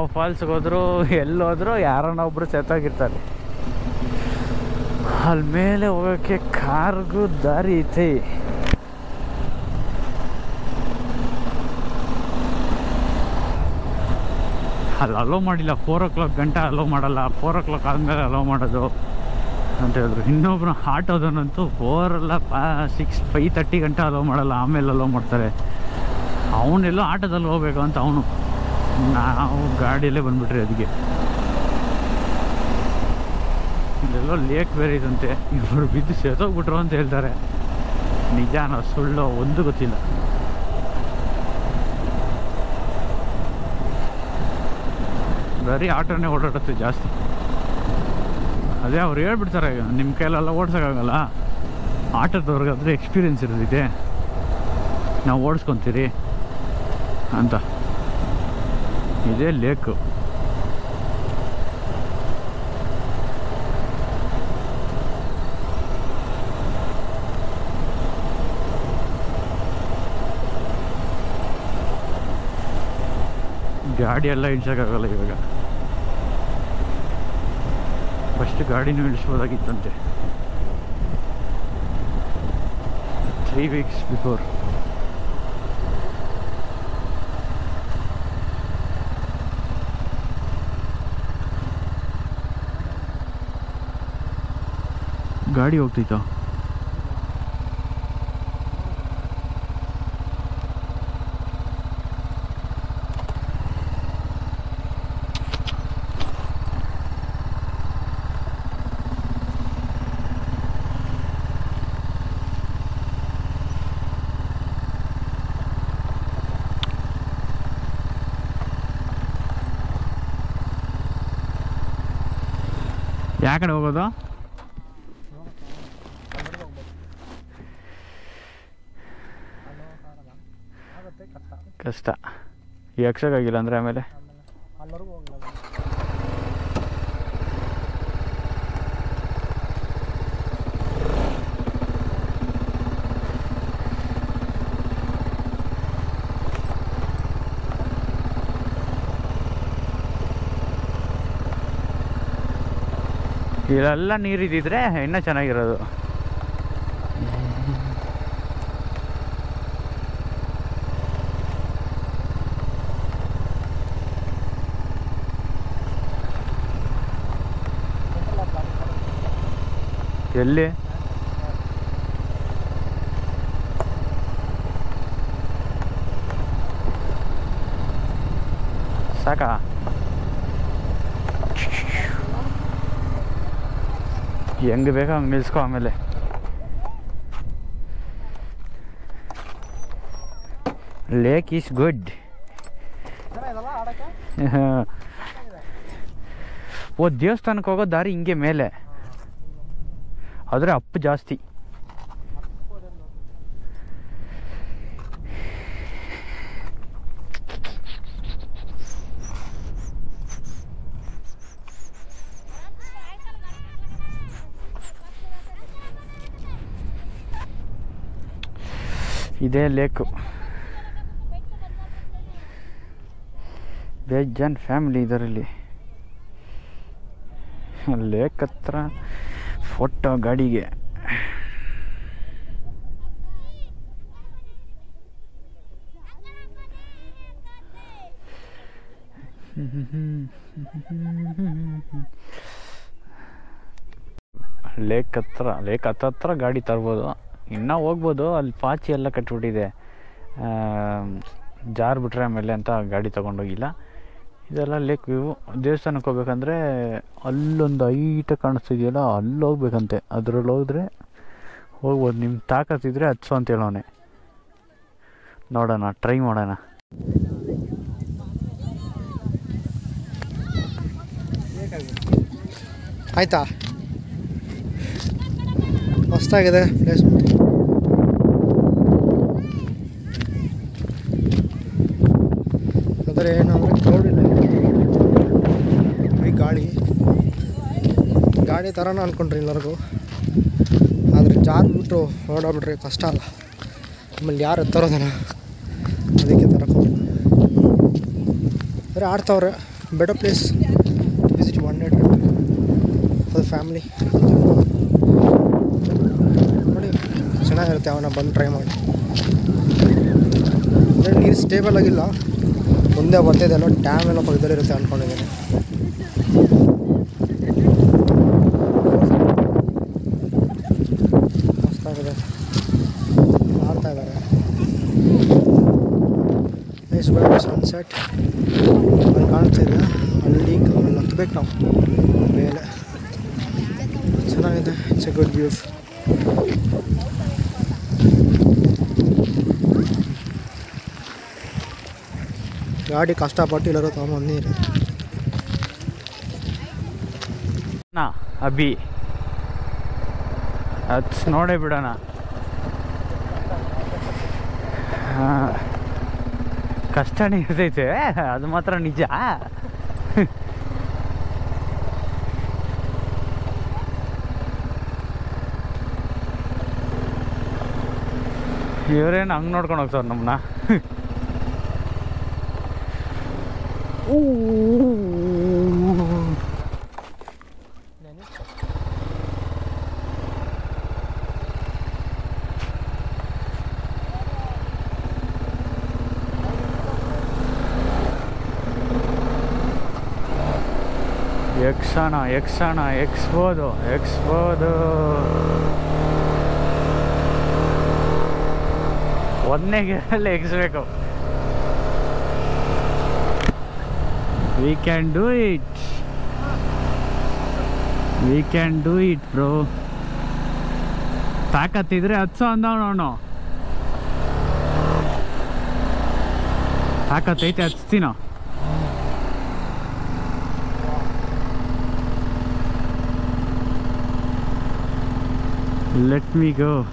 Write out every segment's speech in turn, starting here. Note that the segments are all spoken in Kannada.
ಯಾವ ಫಾಲ್ಸ್ಗೆ ಹೋದ್ರು ಎಲ್ಲಿ ಹೋದ್ರು ಯಾರನ್ನ ಒಬ್ರು ಸೆತ್ತಾಗಿರ್ತಾರೆ ಅಲ್ಲಿ ಮೇಲೆ ಹೋಗೋಕ್ಕೆ ಕಾರ್ಗೂ ದಾರಿ ಐತಿ ಅಲ್ಲಿ ಅಲೋ ಮಾಡಿಲ್ಲ ಫೋರ್ ಓ ಕ್ಲಾಕ್ ಗಂಟೆ ಅಲೋ ಮಾಡಲ್ಲ ಫೋರ್ ಓ ಕ್ಲಾಕ್ ಆದಮೇಲೆ ಅಲೋ ಮಾಡೋದು ಅಂತ ಹೇಳಿದ್ರು ಇನ್ನೊಬ್ರು ಆಟೋದನಂತೂ ಫೋರ್ ಅಲ್ಲ ಪಾ ಸಿಕ್ಸ್ ಫೈವ್ ತರ್ಟಿ ಗಂಟೆ ಅಲೋ ಮಾಡಲ್ಲ ಆಮೇಲೆ ಅಲೋ ಮಾಡ್ತಾರೆ ಅವನೆಲ್ಲೋ ಆಟೋದಲ್ಲಿ ಹೋಗ್ಬೇಕು ಅಂತ ಅವನು ನಾವು ಗಾಡಿಯಲ್ಲೇ ಬಂದ್ಬಿಟ್ರಿ ಅದಕ್ಕೆ ಇಲ್ಲೆಲ್ಲೋ ಲೇಕ್ ಬೇರೆ ಇದಂತೆ ಇವರು ಬಿದ್ದು ಸೆತೋಗ್ಬಿಟ್ರು ಅಂತ ಹೇಳ್ತಾರೆ ನಿಜಾನ ಸುಳ್ಳು ಒಂದು ಗೊತ್ತಿಲ್ಲ ಬರೀ ಆಟೋನೇ ಓಡಾಡುತ್ತೆ ಜಾಸ್ತಿ ಅದೇ ಅವ್ರು ಹೇಳ್ಬಿಡ್ತಾರೆ ನಿಮ್ಮ ಕೈಲೆಲ್ಲ ಓಡ್ಸೋಕ್ಕಾಗಲ್ಲ ಆಟೋದವ್ರಿಗಾದ್ರೆ ಎಕ್ಸ್ಪೀರಿಯನ್ಸ್ ಇರೋದಿದೆ ನಾವು ಓಡಿಸ್ಕೊತೀರಿ ಅಂತ ಇದೇ ಲೇಕು ಗಾಡಿ ಎಲ್ಲ ಇಳ್ಸೋಕ್ಕಾಗಲ್ಲ ಇವಾಗ ಫಸ್ಟ್ ಗಾಡಿನೂ ಇಳಿಸ್ಬೋದಾಗಿತ್ತಂತೆ ತ್ರೀ ವೀಕ್ಸ್ ಬಿಫೋರ್ ಗಾಡಿ ಹೋಗ್ತೈತಾ ಯಾವ ಕಡೆ ಹೋಗೋದು ಆಗುತ್ತೆ ಕಷ್ಟ ಕಷ್ಟ ಯಕ್ಷಗಾಗಿಲ್ಲ ಅಂದರೆ ಆಮೇಲೆ ಅಲ್ಲವರೆಗೂ ಹೋಗಲ್ಲ ಇಲ್ಲೆಲ್ಲ ನೀರಿದ್ದಿದ್ರೆ ಇನ್ನೂ ಚೆನ್ನಾಗಿರೋದು ಎಲ್ಲಿ ಸಾಕಾ ಹೆಂಗೆ ಬೇಕೋ ಹಂಗೆ ನಿಲ್ಸ್ಕೊ ಆಮೇಲೆ ಲೇಕ್ ಈಸ್ ಗುಡ್ ಚೆನ್ನಾಗಿದಲ್ಲ ಆಡಕ್ಕೆ ಓ ದೇವಸ್ಥಾನಕ್ಕೆ ಹೋಗೋ ದಾರಿ ಹಿಂಗೆ ಮೇಲೆ ಆದರೆ ಅಪ್ಪು ಜಾಸ್ತಿ ಇದೇ ಲೇಕು ಬೇಜಾನ್ ಫ್ಯಾಮಿಲಿ ಇದರಲ್ಲಿ ಲೇಕ್ ಹತ್ರ ಫೋಟೋ ಗಾಡಿಗೆ ಲೇಕ್ ಹತ್ರ ಲೇಕ್ ಹತ್ತತ್ರ ಗಾಡಿ ತರ್ಬೋದು ಇನ್ನೂ ಹೋಗ್ಬೋದು ಅಲ್ಲಿ ಪಾಚಿ ಎಲ್ಲ ಕಟ್ಬಿಟ್ಟಿದೆ ಜಾರ್ ಬಿಟ್ರೆ ಆಮೇಲೆ ಅಂತ ಗಾಡಿ ತೊಗೊಂಡೋಗಿಲ್ಲ ಇದೆಲ್ಲ ಲೇಕ್ ವ್ಯೂ ದೇವಸ್ಥಾನಕ್ಕೆ ಹೋಗ್ಬೇಕಂದ್ರೆ ಅಲ್ಲೊಂದು ಐಟ ಕಾಣಿಸ್ತಿದೆಯಲ್ಲ ಅಲ್ಲಿ ಹೋಗ್ಬೇಕಂತೆ ಅದ್ರಲ್ಲಿ ಹೋದ್ರೆ ಹೋಗ್ಬೋದು ನಿಮ್ಮ ತಾಕತ್ತಿದ್ರೆ ಹತ್ಸು ಅಂತ ಹೇಳೋನೆ ನೋಡೋಣ ಟ್ರೈ ಮಾಡೋಣ ಆಯ್ತಾ ಮಸ್ತಾಗಿದೆ ಪ್ಲೇಸ್ ಆದರೆ ಏನು ಅಂದರೆ ಕ್ರೌಡ್ ಇಲ್ಲ ಬರೀ ಗಾಳಿ ಗಾಡಿ ಥರನ ಅಂದ್ಕೊಂಡ್ರಿ ಎಲ್ಲರಿಗೂ ಆದರೆ ಜಾರ್ ಬಿಟ್ಟು ಓಡಾಡ್ಬಿಟ್ರೆ ಕಷ್ಟ ಅಲ್ಲ ಆಮೇಲೆ ಯಾರು ಎತ್ತರೋದನ ಅದಕ್ಕೆ ತರಕ್ಕೆ ಬರೀ ಆಡ್ತಾವ್ರೆ better place visit one day trip for family ನೋಡಿ ಚೆನ್ನಾಗಿರುತ್ತೆ ಅವನ ಬಂದು ಟ್ರೈ ಮಾಡಿ ಅಂದರೆ ನೀರು ಸ್ಟೇಬಲ್ ಆಗಿಲ್ಲ ಮುಂದೆ ಬರ್ತಿದೆ ಎಲ್ಲೋ ಡ್ಯಾಮ್ ಎಲ್ಲ ಪಕ್ಕದಲ್ಲಿರುತ್ತೆ ಅಂದ್ಕೊಂಡಿದ್ದೀನಿ ಮಸ್ತಾಗಿದೆ ಮಾಡ್ತಾ ಇದ್ದಾರೆ ನೈಸ್ ವೆಲ್ ಸನ್ಸೆಟ್ ಅಲ್ಲಿ ಕಾಣಿಸ್ತಿದೆ ಅಲ್ಲಿ ಅಲ್ಲಿ ಹತ್ಬೇಕು ನಾವು ಮೇಲೆ ಚೆನ್ನಾಗಿದೆ ಇಟ್ಸ್ ಎ ಗುಡ್ ವ್ಯೂಸ್ ಗಾಡಿ ಕಷ್ಟಪಟ್ಟು ಎಲ್ಲರೂ ತೊಗೊಂಬಂದು ನೀರು ನಾ ಅಭಿ ಹತ್ಸ್ ನೋಡೇ ಬಿಡೋಣ ಹಾ. ಕಷ್ಟನೇ ಇರ್ತೈತೆ ಅದು ಮಾತ್ರ ನಿಜ ಇವರೇನು ಹಂಗೆ ನೋಡ್ಕೊಂಡು ಹೋಗ್ತಾರೆ ನಮ್ಮನ್ನ ಯಕ್ಷಣ ಯಕ್ಷಣ ಎಕ್ಸ್ಬೋದು ಎಕ್ಸ್ಬೋದು ಒಂದನೇ ಗಿರಲ್ಲಿ ಎಗ್ಸ್ಬೇಕು we can do it we can do it bro ತಾಕತ್ತಿದ್ರೆ ಹತ್ಸೋ ಅಂದವನು ತಾಕತ್ತೈತೆ ಹಚ್ತೀನೋ Let me go.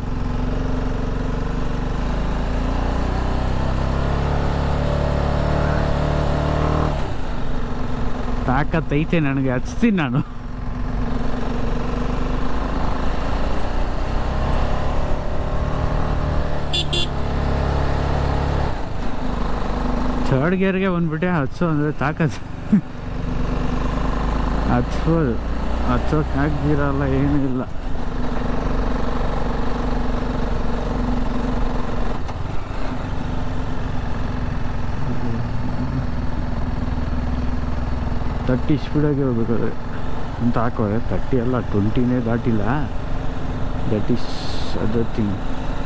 ತಾಕತ್ತೈತೆ ನನಗೆ ಹಚ್ತೀನಿ ನಾನು ಥರ್ಡ್ ಗೇರ್ಗೆ ಬಂದ್ಬಿಟ್ಟೆ ಹಚ್ಚು ಅಂದರೆ ತಾಕತ್ತು ಹಚ್ಬೋದು ಹಚ್ಚೋಕೆ ಆಗ್ದಿರಲ್ಲ ಏನೂ ಇಲ್ಲ ತರ್ಟಿ ಸ್ಪೀಡಾಗಿ ಹೋಗ್ಬೇಕಾದ್ರೆ ಅಂತ ಹಾಕೋರೆ ತರ್ಟಿ ಅಲ್ಲ ಟ್ವೆಂಟಿನೇ ದಾಟಿಲ್ಲ ದಟ್ ಈಸ್ ಅದರ್ ಥಿಂಗ್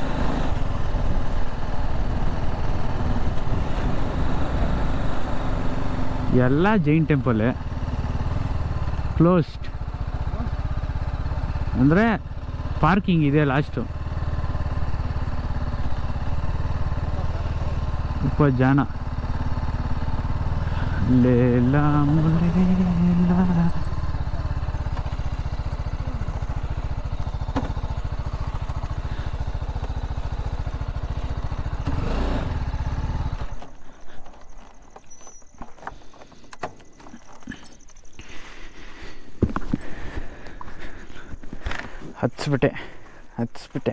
ಎಲ್ಲ ಜೈನ್ ಟೆಂಪಲ್ಲೇ ಕ್ಲೋಸ್ಡ್ ಅಂದರೆ ಪಾರ್ಕಿಂಗ್ ಇದೆ ಲಾಸ್ಟು ಇಪ್ಪತ್ತು ಜನ ಲೇಲಾ ಮುಲೇಲಾ. ಹತ್ಸ್ಬಿಟ್ಟೆ ಹತ್ಸ್ಬಿಟ್ಟೆ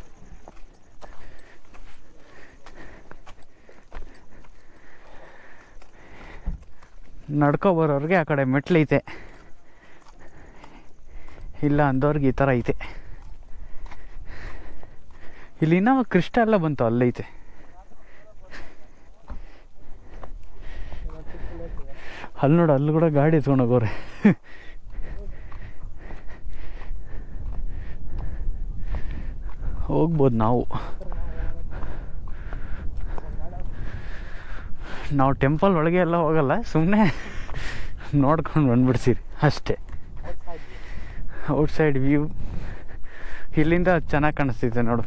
ನಡ್ಕೊ ಬರೋರಿಗೆ ಆ ಕಡೆ ಮೆಟ್ಲೈತೆ ಇಲ್ಲ ಅಂದವ್ರಿಗೆ ಈ ಥರ ಐತೆ ಇಲ್ಲಿ ಇನ್ನೂ ಕೃಷ್ಣ ಎಲ್ಲ ಬಂತು ಅಲ್ಲೈತೆ ಅಲ್ಲಿ ನೋಡು ಅಲ್ಲಿ ಕೂಡ ಗಾಡಿ ಎತ್ಕೊಂಡು ಹೋಗೋರೆ ಹೋಗ್ಬೋದು ನಾವು ನಾವು ಟೆಂಪಲ್ ಒಳಗೆ ಎಲ್ಲ ಹೋಗಲ್ಲ ಸುಮ್ಮನೆ ನೋಡ್ಕೊಂಡು ಬಂದ್ಬಿಡ್ತೀರಿ ಅಷ್ಟೇ ಔಟ್ಸೈಡ್ ವ್ಯೂ ಇಲ್ಲಿಂದ ಚೆನ್ನಾಗಿ ಕಾಣಿಸ್ತೈತೆ ನೋಡು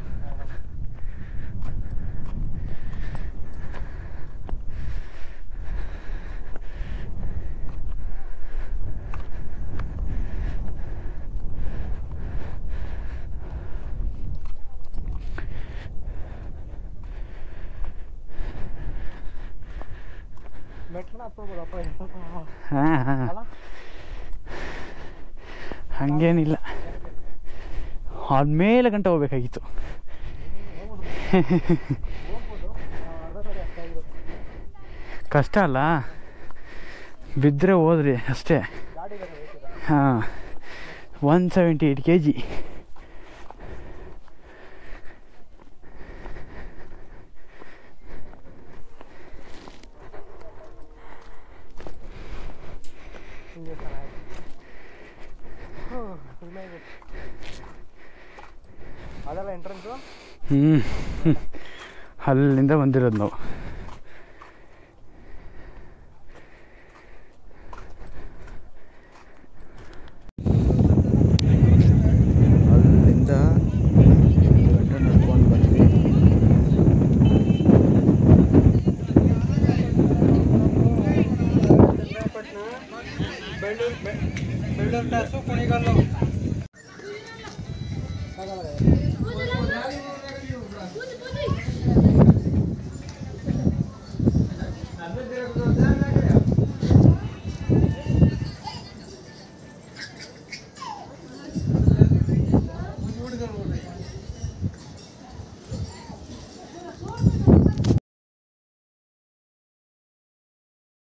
ಹಾಂ ಹಾಂ ಹಾಗೇನಿಲ್ಲ ಆದ್ಮೇಲೆ ಗಂಟೆ ಹೋಗ್ಬೇಕಾಗಿತ್ತು ಕಷ್ಟ ಅಲ್ಲ ಬಿದ್ದರೆ ಹೋದ್ರಿ ಅಷ್ಟೇ ಗಾಡಿ ಬೇರೆ ಹೋಯ್ತಿಲ್ಲ ಹಾಂ one seventy eight K G ಹಿಂಗೆ ಸರ್ ಆಯ್ತು ಹ್ಞೂ ಸುಮ್ಮನೆ ಅದೆಲ್ಲ ಎಂಟ್ರೆನ್ಸು ಹ್ಞೂ ಅಲ್ಲಿಂದ ಬಂದಿರೋದು ನಾವು